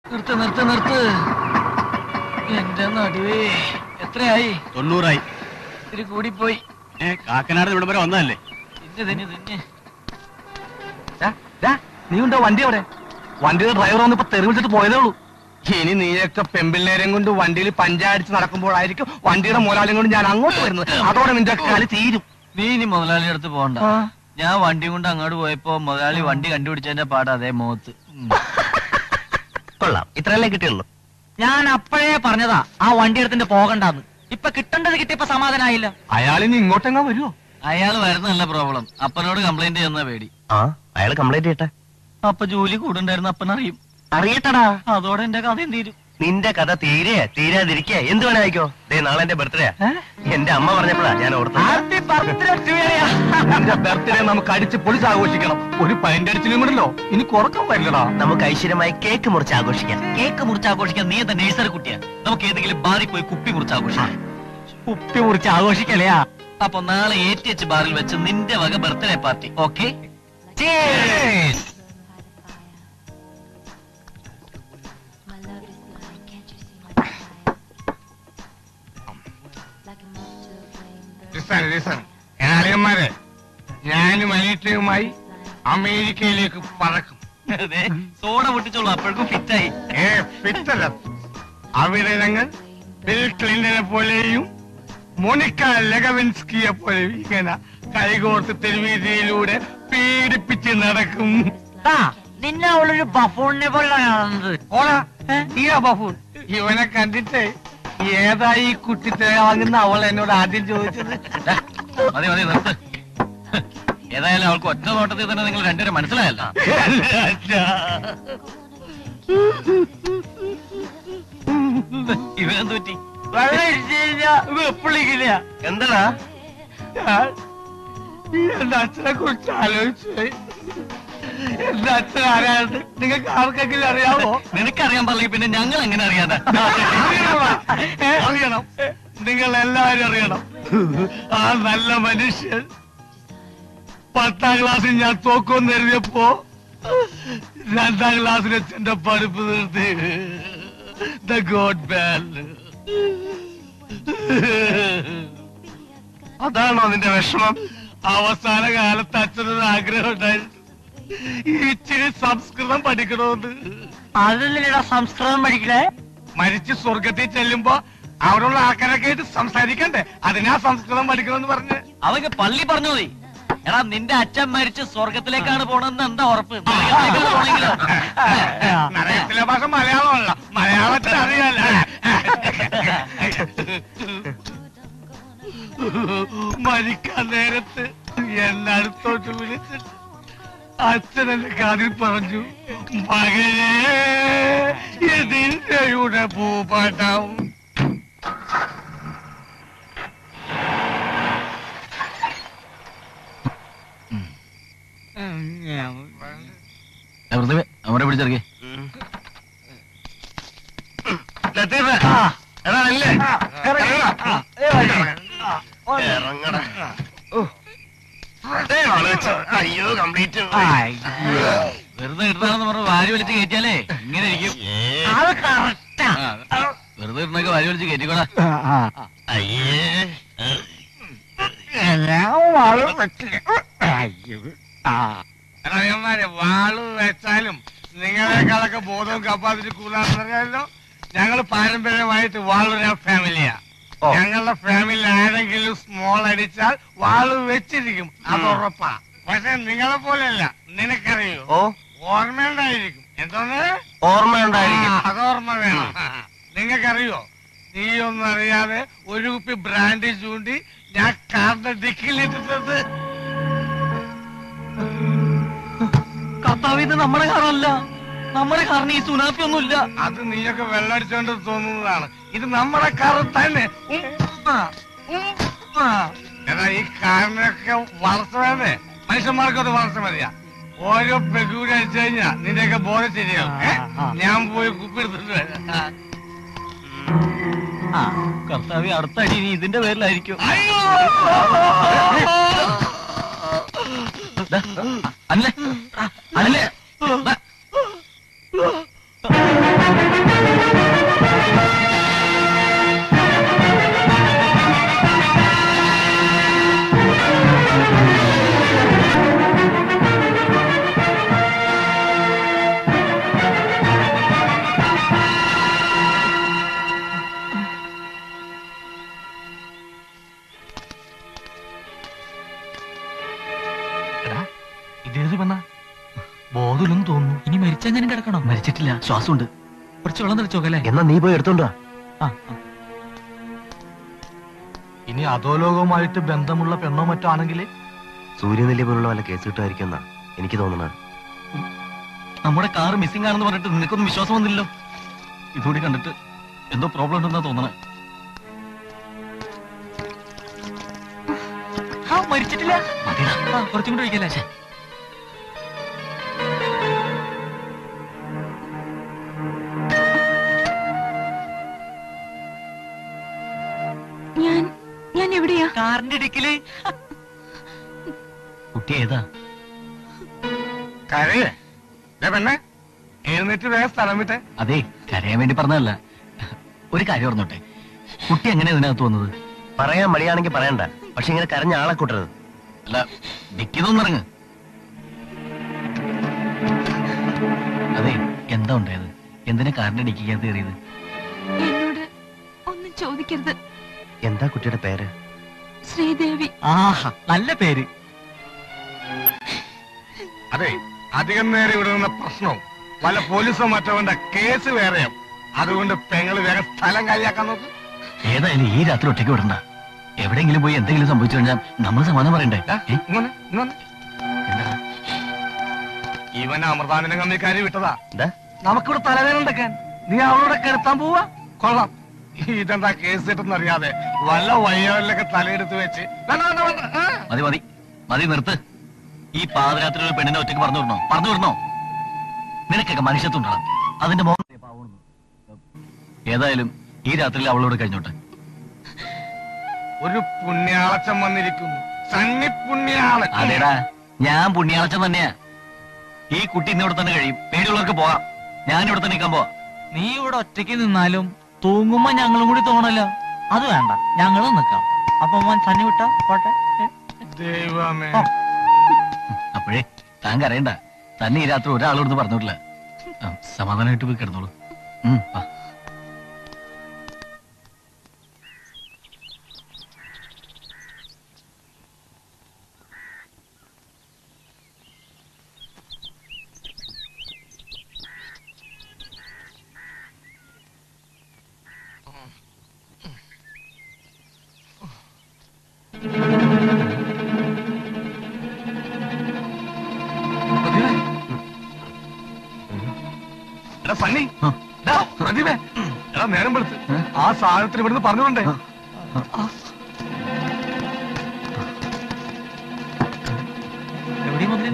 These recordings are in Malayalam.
നിർത്ത് നിർത്ത് നിർത്ത് എന്റെ നടുവേ എത്രയായി തൊണ്ണൂറായി ഇത്തിരി കൂടിപ്പോയി ഏ കാക്കനാട് ഇവിടെ വരെ വന്നതല്ലേ തിന്നെ തിന്നെ തിന്നെ നീ ഉണ്ടോ വണ്ടി അവിടെ വണ്ടിയുടെ ഡ്രൈവർ വന്നിപ്പോ തെറി വിളിച്ചിട്ട് പോയതേ ഉള്ളൂ ഇനി നീയൊക്കെ പെമ്പിള്ളേരെയും കൊണ്ട് വണ്ടിയിൽ പഞ്ചായടിച്ച് നടക്കുമ്പോഴായിരിക്കും വണ്ടിയുടെ മുതലാളിയും കൊണ്ട് ഞാൻ അങ്ങോട്ട് വരുന്നത് അതോടെ നിന്റെ കളി തീരും നീ ഇനി മുതലാളിയുടെ അടുത്ത് പോകണ്ട ഞാൻ വണ്ടി കൊണ്ട് അങ്ങോട്ട് പോയപ്പോ മുതലാളി വണ്ടി കണ്ടുപിടിച്ചതിന്റെ പാട് അതേ മുഖത്ത് ഉം. കൊള്ളാം ഇത്രയല്ലേ കിട്ടിയുള്ളൂ ഞാൻ അപ്പോഴേ പറഞ്ഞതാ ആ വണ്ടി എടുത്തിന്റെ പോകണ്ടാന്ന് ഇപ്പൊ കിട്ടേണ്ടത് കിട്ടിയപ്പോ സമാധാനായില്ല അയാൾ ഇനി ഇങ്ങോട്ടെങ്ങാ വരുമോ അയാൾ വരുന്നല്ല പ്രോബ്ലം അപ്പനോട് കംപ്ലൈന്റ് ചെയ്യുന്ന പേടി ആ അയാൾ കംപ്ലൈന്റ് ചെയ്യട്ടെ അപ്പൊ ജോലി കൂടുണ്ടായിരുന്ന അപ്പനറിയും അറിയട്ടടാ അതോടെ എന്റെ കഥയും തീരും നിന്റെ കഥ തീരെ തീരാതിരിക്കേ എന്ത് വേണേ ആയിക്കോ ദേ നാളെ എന്റെ ബർത്ത്ഡേ എന്റെ അമ്മ പറഞ്ഞപ്പോഴാ ഞാൻ ഓർത്തത് എന്റെ ബർത്ത്ഡേ നമുക്ക് അടിച്ച് പൊളിച്ച് ആഘോഷിക്കണം ഒരു പതിന്റെ അടിച്ചിലും കൂടല്ലോ ഇനി കുറക്കം വരില്ലടാ നമുക്ക് ഐശ്വര്യമായി കേക്ക് മുറിച്ച് ആഘോഷിക്കാം കേക്ക് മുറിച്ച് ആഘോഷിക്കാൻ നീ എന്താ നേഴ്സറി കുട്ടിയാ നമുക്ക് ഏതെങ്കിലും ബാറിൽ പോയി കുപ്പി മുറിച്ച് ആഘോഷിക്കാം കുപ്പി മുറിച്ച് ആഘോഷിക്കലയാ അപ്പൊ നാളെ എ ടി എച്ച് ബാറിൽ വെച്ച് നിന്റെ വക birthday party okay My love is blind, can't you see my fire? Like a moth to a flame burning listen listen അളിയന്മാരെ ഞാനും അനീറ്റയുമായി അമേരിക്കയിലേക്ക് പറക്കും അതെ സോഡ പൊട്ടിച്ചോളൂ അപ്പോഴേക്കും ഫിറ്റായി ഏ ഫിറ്റല്ല അവിടെ ഞങ്ങൾ ബിൽ ക്ലിന്റനെ പോലെയും മോണിക്ക ലെഗവിൻസ്കിയെ പോലെയും ഇങ്ങനെ കൈകോർത്ത് തെരുവീതിയിലൂടെ പീഡിപ്പിച്ച് നടക്കും ആ, നിന്നെ അവളൊരു ബഫൂണിനെ പോലെ കാണുന്നത് ഓണാ ഈ ബഫൂൺ ഇവനെ കണ്ടിട്ട് ഏതായി ഈ കുട്ടിത്തേവാങ്ങുന്ന അവൾ എന്നോട് ആദ്യം ചോദിച്ചത് മതി മതി നിർത്ത് ഏതായാലും അവൾക്ക് ഒറ്റ നോട്ടത്തിൽ തന്നെ നിങ്ങൾ രണ്ടുപേരും മനസ്സിലായല്ല ഇവനെന്ത് പറ്റി വെള്ളം ഇടിച്ചു കഴിഞ്ഞാ വെപ്പിളിക്കില്ല എന്താടാ ഞാൻ എന്റെ അച്ഛനെ കുറിച്ച് ആലോചിച്ചു എന്റെ അച്ഛൻ ആരാണ് നിങ്ങൾക്ക് ആർക്കെങ്കിലും അറിയാമോ നിനക്കറിയാൻ പറഞ്ഞെങ്കിൽ പിന്നെ ഞങ്ങൾ എങ്ങനെ അറിയാതെ അറിയണമാ? ഏ, അറിയണം നിങ്ങൾ എല്ലാവരും അറിയണം ആ നല്ല മനുഷ്യൻ പത്താം ക്ലാസ്സിൽ ഞാൻ തോക്കുമെന്ന് എഴുതിയപ്പോ രണ്ടാം ക്ലാസ്സിൽ വെച്ച് എന്റെ പഠിപ്പ് നിർത്തി ദ ഗോഡ് ബാൻ അതാണോ നിന്റെ വിഷമം അവസാന കാലത്ത് അച്ഛനൊരു ആഗ്രഹം ഉണ്ടായിരുന്നു ഇച്ചിരി സംസ്കൃതം പഠിക്കണമെന്ന് അതിലൂടെ സംസ്കൃതം പഠിക്കണേ മരിച്ച് സ്വർഗത്തിൽ ചെല്ലുമ്പോ അവിടെയുള്ള ആൾക്കാരൊക്കെ ആയിട്ട് സംസാരിക്കണ്ടേ അതിനാ സംസ്കൃതം പഠിക്കണമെന്ന് പറഞ്ഞ് അവക്ക് പള്ളി പറഞ്ഞു മതി എടാ നിന്റെ അച്ഛൻ മരിച്ച് സ്വർഗത്തിലേക്കാണ് പോണെന്ന് എന്താ ഉറപ്പ് നരകത്തിലേക്കാണ് പോണെങ്കിലോ? നരകത്തിലെ ഭാഷ മലയാളമല്ല മലയാളത്തിൽ അറിയാല മരിക്കാൻ നേരത്ത് എന്നെ അടുത്തോട്ട് വിളിച്ചിട്ട് അച്ഛൻ എന്റെ കാതിൽ പറഞ്ഞു മകനെ ഇതിന്റെ പൂപ്പാട്ടാവും ഏ, വെറുതെ അവരെ പിടിച്ചിറക്കി ലത്തീഫേ, എടാ ഇല്ലേ? ഇറങ്ങടാ. ഓ. ദേ ആള് വെച്ച്. അയ്യോ കംപ്ലീറ്റ് വെറുതെ ഇടണമെന്ന് പറഞ്ഞ് വാരി വലിച്ച് കയറ്റിയാലേ ഇങ്ങനെ ഇരിക്കും അത് കറക്റ്റാ ആ, വെറുതെ ഇടണൊക്കെ വാരി വലിച്ച് കയറ്റിക്കോടാ അയ്യേ അറിയന്മാരെ വാള് വെച്ചാലും നിങ്ങളെക്കാളൊക്കെ ബോധവും കപ്പാസിറ്റി കൂടുതലാണെന്നറിയാമല്ലോ ഞങ്ങൾ പാരമ്പര്യമായിട്ട് വാളുര ഫാമിലിയാ ഓ. ഞങ്ങളുടെ ഫാമിലി ആരെങ്കിലും സ്മോൾ അടിച്ചാൽ വാള് വെച്ചിരിക്കും അത് ഉറപ്പാ പക്ഷെ നിങ്ങളെ പോലെയല്ല നിനക്കറിയോ ഓ ഓർമ്മയുണ്ടായിരിക്കും എന്തോന്ന് ഓർമ്മയുണ്ടായിരിക്കും ആ, അത് ഓർമ്മ വേണം നിങ്ങൾക്കറിയോ നീ ഒന്നും അറിയാതെ ഒരു കുപ്പി ബ്രാൻഡി ചൂണ്ടി ഞാൻ കാറിന്റെ ഡിക്കിലിട്ടിട്ടത് കർത്താവ് ഇത് നമ്മുടെ കാറല്ല നമ്മുടെ കാറിന് ഈ സുനാപ്പി ഒന്നുമില്ല അത് നീയൊക്കെ വെള്ളടിച്ചോണ്ട് തോന്നുന്നതാണ് ഇത് നമ്മുടെ കാർ തന്നെ ഉം, ആ, ഉം, ആ. എടാ ഈ കാറിനൊക്കെ വളർച്ച വേണ്ടേ മനുഷ്യന്മാർക്കൊരു വളർച്ച മതിയാ ഓരോ പെഗൂരി അടിച്ചു കഴിഞ്ഞാ നിന്റെയൊക്കെ ബോധം ശരിയാവും ഏ? ഞാൻ പോയി കുപ്പി എടുത്തിട്ട് വരാം ആ കർത്താവ് അടുത്ത അടി ഇനി ഇതിന്റെ പേരിലായിരിക്കും അയ്യോ ദാ, അല്ലേ അല്ലേ ദാ. മരിച്ചിട്ടില്ല ശ്വാസമുണ്ട് കുറച്ച് വെള്ളം തെളിച്ചോക്കല്ലേ എന്നാ നീ പോയി എടുത്തോണ്ടോ ആ ആ. ഇനി അധോലോകവുമായിട്ട് ബന്ധമുള്ള പെണ്ണോ മറ്റോ ആണെങ്കിൽ സൂര്യനെല്ലി പോലുള്ള വല്ല കേസ് കിട്ടുമായിരിക്കും എന്നാ എനിക്ക് തോന്നുന്നത് നമ്മുടെ കാർ മിസ്സിംഗ് ആണെന്ന് പറഞ്ഞിട്ട് നിനക്കൊന്നും വിശ്വാസം വന്നില്ലല്ലോ ഇതുകൂടി കണ്ടിട്ട് എന്തോ പ്രോബ്ലം ഉണ്ടെന്നാ തോന്നണേ ആ മരിച്ചിട്ടില്ല മതിടാ ആ കുറച്ചും കൂടി ഒഴിക്കല്ലേ ഞാൻ ഞാൻ എവിടെയാ കാറിന്റെ ഇടുക്കില് കുട്ടി ഏതാ കരയേ ദേ പെണ്ണെ എഴുന്നേറ്റ് വേഗം സ്ഥലം വിട്ടെ അതെ കരയാൻ വേണ്ടി പറഞ്ഞതല്ല ഒരു കാര്യം പറഞ്ഞോട്ടെ കുട്ടി എങ്ങനെ ഇതിനകത്ത് വന്നത് പറയാൻ മടിയാണെങ്കിൽ പറയണ്ട പക്ഷെ ഇങ്ങനെ കരഞ്ഞ ആളെ കൂട്ടരുത് അല്ല ഡിക്കിതൊന്നിറങ്ങ് അതെ എന്താ ഉണ്ടായത് എന്തിനാ കാറിന്റെ ഡിക്കിക്കകത്ത് കയറിയത് എന്നോട് ഒന്നും ചോദിക്കരുത് എന്താ കുട്ടിയുടെ പേര് ശ്രീദേവി ആഹാ നല്ല പേര് അതെ അധികം നേരം ഇവിടെ നിന്ന പ്രശ്നവും വല്ല പോലീസോ മറ്റോ വേണ്ട കേസ് വേറെയും അതുകൊണ്ട് പെങ്ങള് വേഗം സ്ഥലം കാലിയാക്കാൻ നോക്ക് ഏതായാലും ഈ രാത്രി ഒറ്റയ്ക്ക് വിടണ്ട എവിടെയെങ്കിലും പോയി എന്തെങ്കിലും സംഭവിച്ചു കഴിഞ്ഞാൽ നമ്മൾ സമാധാനം പറയണ്ടേ ദാ, ഏ? ഇങ്ങോട്ട്, ഇങ്ങോട്ട്. എന്താ? ഇവൻ അമൃതാനന്ദ കമ്മിക്കാരി വിട്ടതാ എന്താ നമുക്കിവിടെ തലവേദന ഉണ്ടാക്കാൻ നീ അവളോടെ കിടത്താൻ പോവാ കൊള്ളാം ഇതെന്താ കേസ് കിട്ടുന്ന അറിയാതെ വല്ല വയ്യവരിലൊക്കെ തലയെടുത്ത് വെച്ച് വേണ്ട, വേണ്ട, വേണ്ട. ആ. മതി മതി മതി നിർത്ത് ഈ പാതിരാത്രി ഒരു പെണ്ണിനെ ഒറ്റയ്ക്ക് പറഞ്ഞു വിടണോ പറഞ്ഞു വിടണോ നിനക്കൊക്കെ മനുഷ്യത്തുണ്ടാകും അതിന്റെ മോഹം ഏതായാലും ഈ രാത്രിയിൽ അവളോട് കഴിഞ്ഞോട്ടെ ഒരു പുണ്യാളച്ചൻ വന്നിരിക്കുന്നു സണ്ണി പുണ്യാളൻ അതേടാ ഞാൻ പുണ്യാളച്ചൻ തന്നെയാ ഈ കുട്ടി ഇന്നിവിടെ തന്നെ കഴിയും പേടിയുള്ളവർക്ക് പോവാം ഞാൻ ഇവിടെ തന്നെ നിൽക്കാൻ പോവാ നീ ഇവിടെ ഒറ്റയ്ക്ക് നിന്നാലും തൂങ്ങുമ്പോ ഞങ്ങളും കൂടി തോണല്ലോ അത് വേണ്ട ഞങ്ങളും നിക്കാം അപ്പൊ മോൻ സന്നി വിട്ടാ പോട്ടെ ഏ? ദൈവമേ ആ. അപ്പോഴേ താൻ കരയണ്ട തന്നെ ഈ രാത്രി ഒരാളോട് പറഞ്ഞിട്ടില്ല ആ, സമാധാനമായിട്ട് പോയി കിടന്നോളൂ ഉം, വാ. പ്രതിഭേ. എടാ സണ്ണി ആ. എടാ, പ്രതിഭേ. എടാ നേരം വെളുത്ത് ഏ? ആ സാധനത്തിന് ഇവിടുന്ന് പറഞ്ഞുകൊണ്ടേ ആ. എവിടെ മുതലേ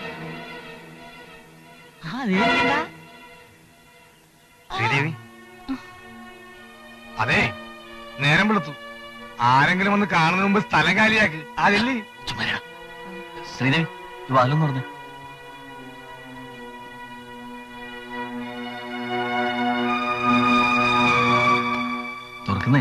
ആ ദേ ഇരിക്കണ്ടാ. ശ്രീദേവി അതെ നേരം വെളുത്തു ആരെങ്കിലും വന്ന് കാണുന്നതിന് മുമ്പ് സ്ഥലം കാലിയാക്ക് അതല്ലേ ചുമ്മാ ഇരിടാ. ശ്രീദേവി ഇത് വാലൊന്ന് പറഞ്ഞേ തുറക്കുന്നേ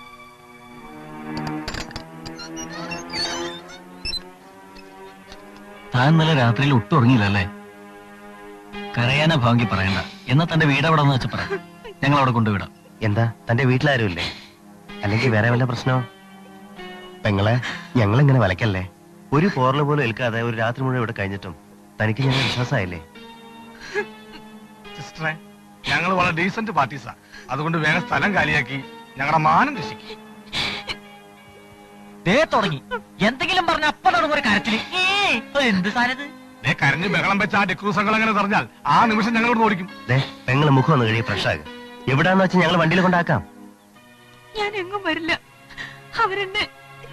താൻ ഇന്നലെ രാത്രിയിൽ ഒട്ടും ഉറങ്ങിയില്ലല്ലേ കരയാനാ ഭാവങ്കി പറയണ്ട എന്നാ തന്റെ വീട് എവിടെ വെച്ചാ പറയാം ഞങ്ങൾ അവിടെ കൊണ്ടുവിടാം എന്താ തന്റെ വീട്ടിലാരുമില്ലേ അല്ലെങ്കിൽ വേറെ വല്ല പ്രശ്നമോ പെങ്ങളെ ഞങ്ങൾ ഇങ്ങനെ വലക്കല്ലേ ഒരു പോറല് പോലും ഏൽക്കാതെ ഒരു രാത്രി മുഴുവൻ ഇവിടെ കഴിഞ്ഞിട്ടും തനിക്ക് ഞങ്ങൾ വിശ്വാസമായില്ലേ സിസ്റ്ററെ ഞങ്ങൾ വളരെ ഡീസന്റ് പാർട്ടീസാ അതുകൊണ്ട് വേഗം സ്ഥലം കാലിയാക്കി ഞങ്ങളുടെ മാനം രക്ഷിക്കും ദേ തുടങ്ങി എന്തെങ്കിലും പറഞ്ഞ അപ്പൊ തുടങ്ങും ഒരു കരച്ചില് ഏയ്, ഇപ്പൊ എന്ത് സാധനത് ദേ കരഞ്ഞ് ബഹളം വെച്ച ആ ഡിക്രൂസങ്ങൾ അങ്ങനെ പറഞ്ഞാൽ ആ നിമിഷം ഞങ്ങളോട് ഓടിക്കും ദേ പെങ്ങള് മുഖം ഒന്ന് കഴിയും ഫ്രഷാകും എവിടാന്ന് വെച്ചാൽ ഞങ്ങൾ വണ്ടിയിൽ കൊണ്ടാക്കാം ഞാൻ എങ്ങും വരില്ല അവരെന്നെ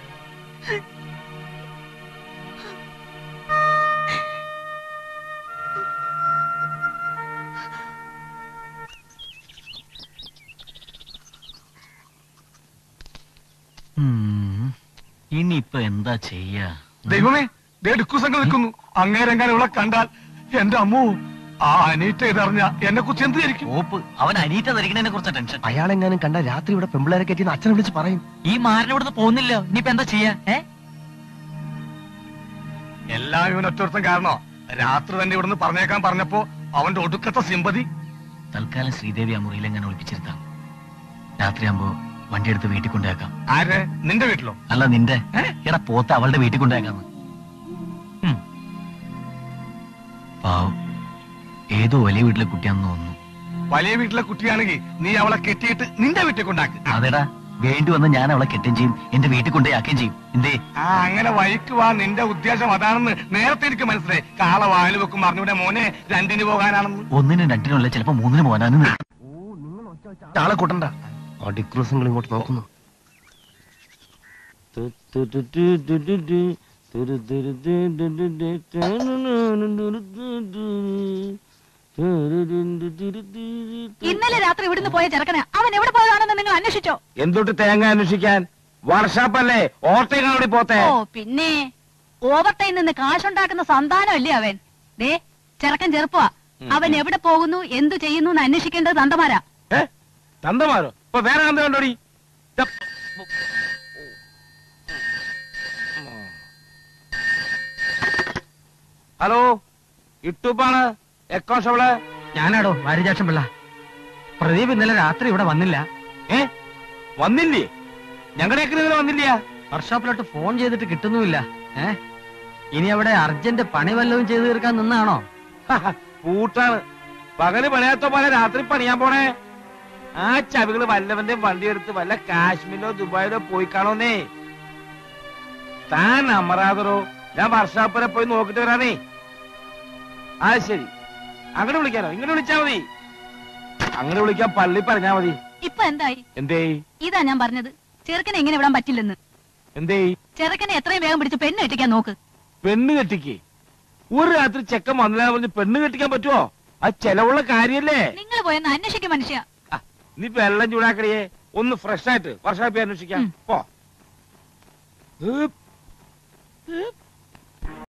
ഉം. ഇനിയിപ്പൊ എന്താ ചെയ്യാ ദൈവമേ ദേ ഡിക്രൂസങ്ങൾ നിൽക്കുന്നു അങ്ങേരെങ്ങാനും ഇവിടെ കണ്ടാൽ എന്റെ അമ്മു ആ അനീറ്റ ഇതറിഞ്ഞ എന്നെ കുറിച്ച് എന്ത് ധരിക്കും ഓപ്പ് അവൻ അനീറ്റ ധരിക്കണതിനെ കുറിച്ച ടെൻഷൻ അയാളെങ്ങാനും കണ്ട രാത്രി ഇവിടെ പെമ്പിളേരെ കയറ്റി അച്ഛനെ വിളിച്ച് പറയും ഈ മാരനെ ഇവിടുന്ന് പോകുന്നില്ല ഇനിയിപ്പോ എന്താ ചെയ്യാ ഏ എല്ലാം ഇവൻ ഒറ്റൊരുത്തം കാരണോ രാത്രി തന്നെ ഇവിടുന്ന് പറഞ്ഞേക്കാൻ പറഞ്ഞപ്പോ അവന്റെ ഒടുക്കത്തെ സിമ്പതി തൽക്കാലം ശ്രീദേവി ആ മുറിയിൽ എങ്ങനെ ഒളിപ്പിച്ചിരുത്താം രാത്രിയാകുമ്പോ വണ്ടി എടുത്ത് വീട്ടിൽ കൊണ്ടുപോയേക്കാം ആര് നിന്റെ വീട്ടിലോ അല്ല നിന്റെ എടാ പോത്ത് അവളുടെ വീട്ടിൽ കൊണ്ടുപോയേക്കാന്ന് ഉം. പാവം ഏതോ വലിയ വീട്ടിലെ കുട്ടിയാണെന്ന് തോന്നുന്നു വലിയ വീട്ടിലെ കുട്ടിയാണെങ്കിൽ നീ അവളെ കെട്ടിയിട്ട് നിന്റെ വീട്ടിൽ കൊണ്ടാക്ക് അതെടാ വേണ്ടി വന്ന് ഞാൻ അവളെ കെട്ടുകയും ചെയ്യും എന്റെ വീട്ടിൽ കൊണ്ടേ ആക്കുകയും ചെയ്യും എന്തേ ആ അങ്ങനെ വഴിക്ക് വാ നിന്റെ ഉദ്ദേശം അതാണെന്ന് നേരത്തെ എനിക്ക് മനസ്സിലായി കാള വായിൽ വെക്കും പറഞ്ഞൂടെ മോനെ രണ്ടിന് പോകാനാണെന്ന് ഒന്നിനും രണ്ടിനുമല്ല ചിലപ്പോ മൂന്നിന് പോകാനാണ് ആളെ കൂട്ടണ്ട അടിക്രൂസങ്ങൾ ഇങ്ങോട്ട് നോക്കുന്നു ഇന്നലെ രാത്രി ഇവിടുന്ന് പോയ ചെറുക്കന് അവൻ എവിടെ പോയതാണെന്ന് നിങ്ങൾ അന്വേഷിച്ചോ എന്തൊട്ട് തേങ്ങ അന്വേഷിക്കാൻ വർഷാപ്പല്ലേ ഓർത്തേക്കാണോടി പോത്തെ ഓ പിന്നെ ഓവർ ടൈം നിന്ന് കാശുണ്ടാക്കുന്ന സന്താനമല്ലേ അവൻ ദേ ചെറുക്കൻ ചെറുപ്പമാ അവൻ എവിടെ പോകുന്നു എന്തു ചെയ്യുന്നു എന്ന് അന്വേഷിക്കേണ്ടത് തന്തമാരാ ഏ തന്തമാരോ ഇപ്പൊ വേറെ തന്ത കണ്ടോടി ദാ, ഹലോ ഇട്ടുപ്പാണ് എക്കോ ഷവള് ഞാനാടോ വാരിജാക്ഷം പിള്ള പ്രദീപ് ഇന്നലെ രാത്രി ഇവിടെ വന്നില്ല ഏ വന്നില്ലേ ഞങ്ങളുടെയൊക്കെ ഇന്നലെ വന്നില്ല വർക്ക്ഷോപ്പിലോട്ട് ഫോൺ ചെയ്തിട്ട് കിട്ടുന്നുമില്ല ഏ ഇനി അവിടെ അർജന്റ് പണി വല്ലതും ചെയ്തു തീർക്കാൻ നിന്നാണോ പൂട്ടാണ് പകല് പണിയാത്ത പോലെ രാത്രി പണിയാൻ പോണേ ആ ചവികള് വല്ലവന്റെ വണ്ടി എടുത്ത് വല്ല കാശ്മീരിലോ ദുബായിലോ പോയി കാണോന്നേ താൻ അമറാതറോ ഞാൻ വർഷാപ്പ് വരെ പോയി നോക്കിട്ട് വരാനേ ആ ശരി അങ്ങോട്ട് വിളിക്കാനോ ഇങ്ങോട്ട് വിളിച്ചാ മതി അങ്ങനെ വിളിക്കാൻ പള്ളി പറഞ്ഞാ മതി ഇപ്പൊ എന്തായി എന്തേ ഇതാ ഞാൻ പറഞ്ഞത് ചെറുക്കനെ എങ്ങനെ വിടാൻ പറ്റില്ലെന്ന് എന്തേ ചെറുക്കനെ എത്രയും വേഗം പിടിച്ച് പെണ്ണ് കെട്ടിക്കാൻ നോക്ക് പെണ്ണ് കെട്ടിക്ക് ഒരു രാത്രി ചെക്കൻ വന്നില്ല പറഞ്ഞ് പെണ്ണ് കെട്ടിക്കാൻ പറ്റുമോ ആ ചെലവുള്ള കാര്യല്ലേ നിങ്ങൾ പോയെന്ന് അന്വേഷിക്കും മനുഷ്യ ആ, നീ വെള്ളം ചൂടാക്കടിയേ ഒന്ന് ഫ്രഷ് ആയിട്ട് വർഷാപ്പി അന്വേഷിക്കാം ഉം. പോ ഏപ്പ്. ഏപ്പ്.